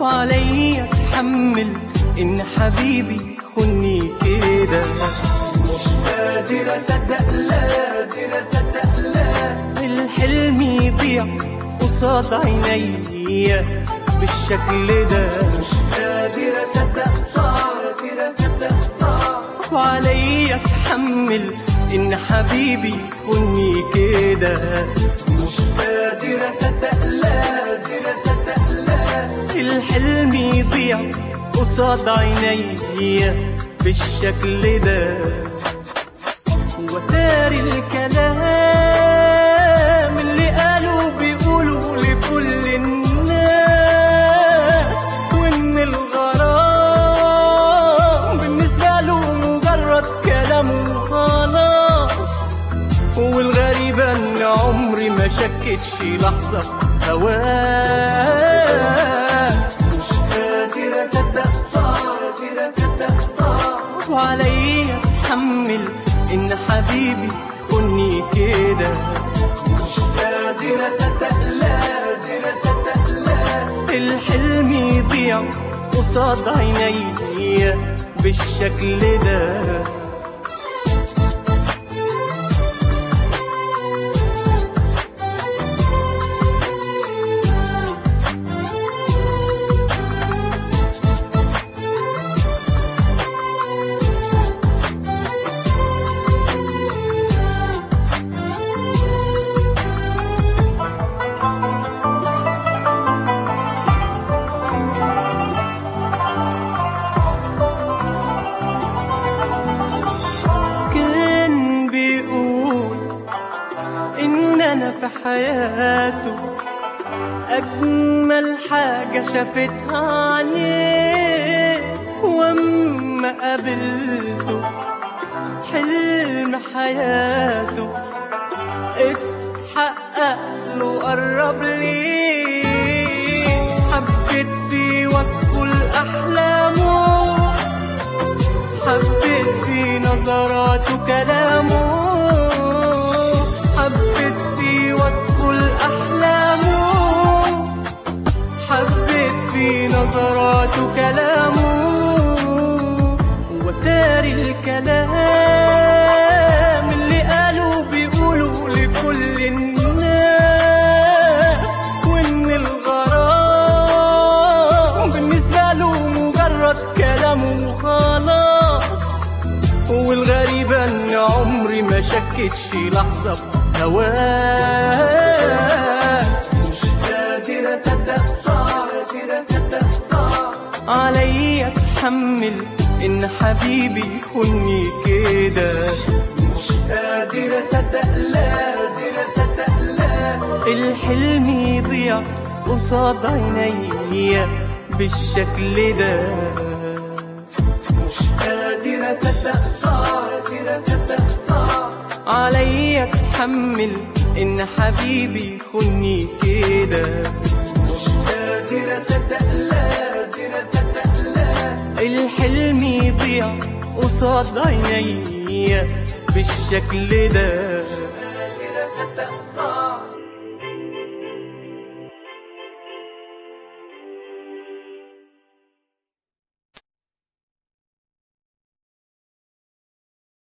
وعليا اتحمل ان حبيبي خني كده مش قادر اصدق لا قادر اصدق لا الحلم يضيع قصاد عينيا بالشكل ده مش قادر اصدق صعب قادر اصدق صعب وعليا اتحمل ان حبيبي خني كده مش قادر اصدق لا قادر اصدق لا الحلم يضيع قصاد عينيا بالشكل ده وتاري الكلام اللي قالوا بيقولوا لكل الناس وان الغرام بالنسبة له مجرد كلام وخلاص والغريبة ان عمري ما شكتش لحظة هواه مش قادر اصدق صعب قادر اصدق صعب وعليا اتحمل ان حبيبي خني كده مش قادر اصدق لا قادر اصدق لا الحلم يضيع قصاد عينيا بالشكل ده كان بيقول ان انا في حياته اجمل حاجه شافتها عينيه واما قابلته حلم حياته اتحقق له قرب لي حبيت في وصفه لاحلامه حبيت في نظراته كلامه حبيت في وصفه لأحلامه حبيت في نظراته كلامه وتاري الكلام اللي قالوا بيقولوا لكل الناس وان الغرام بالنسبة له مجرد كلام وخلاص والغريبة ان عمري ما شكتش لحظة بهواه مش قادر اصدق صعب قادر اصدق صعب عليا اتحمل ان حبيبي خني كده مش قادر اصدق لا قادر اصدق لا الحلم يضيع قصاد عينيا بالشكل ده مش قادر اصدق صعب قادر اصدق صعب عليا اتحمل ان حبيبي خني كده مش قادر اصدق لا قادر اصدق لا الحلم يضيع قصاد عينيا بالشكل ده قادر اصدق